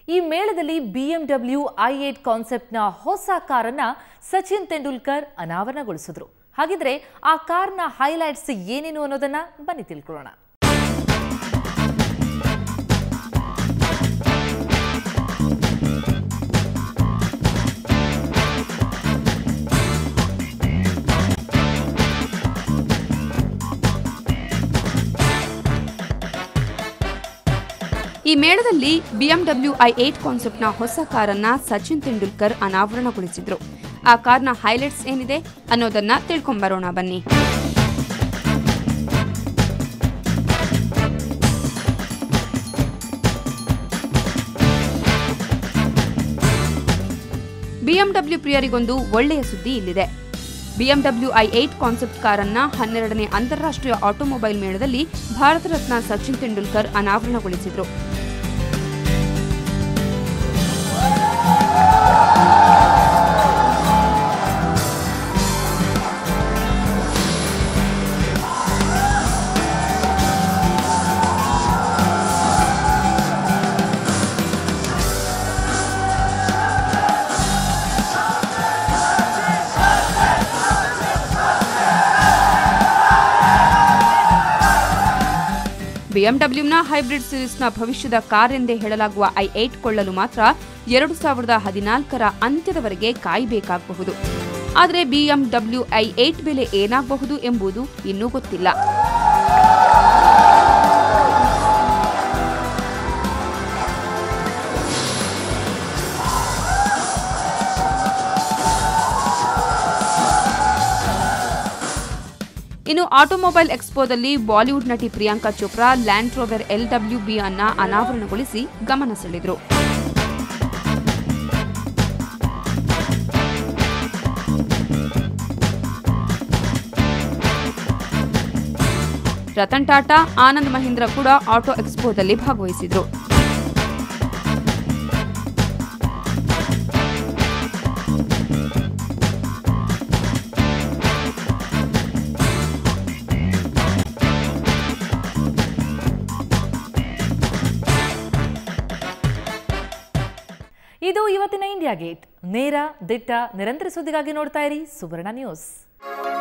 ಈ ಮೇಳದಲ್ಲಿ BMW I eight ಕಾನ್ಸೆಪ್ಟ್ನ ಹೊಸ ಕಾರನ್ನ ಸಚಿನ್ ತೆಂಡೂಲ್ಕರ್ ಅನಾವರಣಗೊಳಿಸಿದ್ರು ಹಾಗಿದ್ರೆ ಆ ಕಾರ್ನ ಹೈಲೈಟ್ಸ್ ಏನೇನು ಅನ್ನೋದನ್ನ ಬನ್ನಿ ತಿಳ್ಕೊಳ್ಳೋಣ ಈ ಮೇಳದಲ್ಲಿ ಬಿಎಂಡಬ್ಲ್ಯೂ ಐ ಏಟ್ ಕಾನ್ಸೆಪ್ಟ್ನ ಹೊಸ ಕಾರನ್ನ ಸಚಿನ್ ತೆಂಡೂಲ್ಕರ್ ಅನಾವರಣಗೊಳಿಸಿದ್ರು ಆ ಕಾರ್ನ ಹೈಲೈಟ್ಸ್ ಏನಿದೆ ಅನ್ನೋದನ್ನ ತಿಳ್ಕೊಂಬರೋಣ ಬನ್ನಿ ಬಿಎಂಡಬ್ಲ್ಯೂ ಪ್ರಿಯರಿಗೊಂದು ಒಳ್ಳೆಯ ಸುದ್ದಿ ಇಲ್ಲಿದೆ ಬಿಎಂಡಬ್ಲ್ಯೂ ಐ ಏಟ್ ಕಾನ್ಸೆಪ್ಟ್ ಕಾರನ್ನ ಹನ್ನೆರಡನೇ ಅಂತಾರಾಷ್ಟ್ರೀಯ ಆಟೋಮೊಬೈಲ್ ಮೇಳದಲ್ಲಿ ಭಾರತ ರತ್ನ ಸಚಿನ್ ತೆಂಡೂಲ್ಕರ್ ಅನಾವರಣಗೊಳಿಸಿದ್ರು ಬಿಎಂಡಬ್ಲ್ಯೂನ ಹೈಬ್ರಿಡ್ ಸಿರೀಸ್ನ ಭವಿಷ್ಯದ ಕಾರ್ ಎಂದೇ ಹೇಳಲಾಗುವ ಐ ಏಟ್ ಕೊಳ್ಳಲು ಮಾತ್ರ ಎರಡು ಸಾವಿರದ ಹದಿನಾಲ್ಕರ ಅಂತ್ಯದವರೆಗೆ ಕಾಯಬೇಕಾಗಬಹುದು ಆದರೆ ಬಿಎಂಡಬ್ಲ್ಯೂ ಐ ಏಟ್ ಬೆಲೆ ಏನಾಗಬಹುದು ಎಂಬುದು ಇನ್ನೂ ಗೊತ್ತಿಲ್ಲ ಇನ್ನು ಆಟೋಮೊಬೈಲ್ ಎಕ್ಸ್ಪೋದಲ್ಲಿ ಬಾಲಿವುಡ್ ನಟಿ Priyanka Chopra Land Rover L W B ಅನ್ನ ಅನಾವರಣಗೊಳಿಸಿ ಗಮನ ಸೆಳೆದ್ರು ರತನ್ ಟಾಟಾ ಆನಂದ್ ಮಹೀಂದ್ರ ಕೂಡ ಆಟೋ ಎಕ್ಸ್ಪೋದಲ್ಲಿ ಭಾಗವಹಿಸಿದ್ರು ಇದು ಇವತ್ತಿನ ಇಂಡಿಯಾ ಗೇಟ್ ನೇರ ದಿಟ್ಟ ನಿರಂತರ ಸುದ್ದಿಗಾಗಿ ನೋಡ್ತಾ ಇರಿ ಸುವರ್ಣ ನ್ಯೂಸ್